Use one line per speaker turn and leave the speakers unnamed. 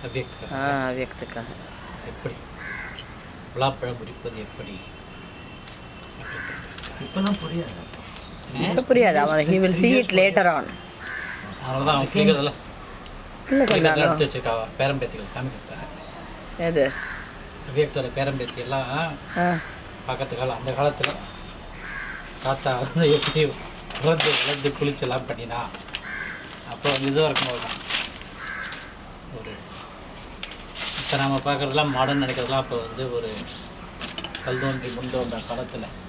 அவ்வியக்த
ஆ அவ்வியக்துக்காக
எப்படி பலாப்பழம் உரிப்பது எப்படி
இப்பெல்லாம் புரியாது
இப்ப புரியாது அவன் he will see it later on
அவ்வளோதான் அவன் கிளிக்கிறதுல
இல்லை
கிளிக்கிறதுல
சொன்னாலும்
எடுத்து வச்சிருக்கா பேரம்பேத்திகள் காமிக்கிறதுக்காக
எது
அவ்வியக்தோட பேரம்பேத்தி எல்லாம்
ஆ
பக்கத்து காலம் அந்த காலத்தில் தாத்தா வந்து எப்படி வளர்ந்து வளர்ந்து குளிச்செல்லாம் பண்ணினா அப்போ வந்து இதுவாக இருக்கும்போது தான் ஒரு இப்போ நம்ம பார்க்குறதெல்லாம் மாடர்ன் நினைக்கிறதுலாம் அப்போ வந்து ஒரு கல் தோன்றி முன் தோன்ற காலத்தில்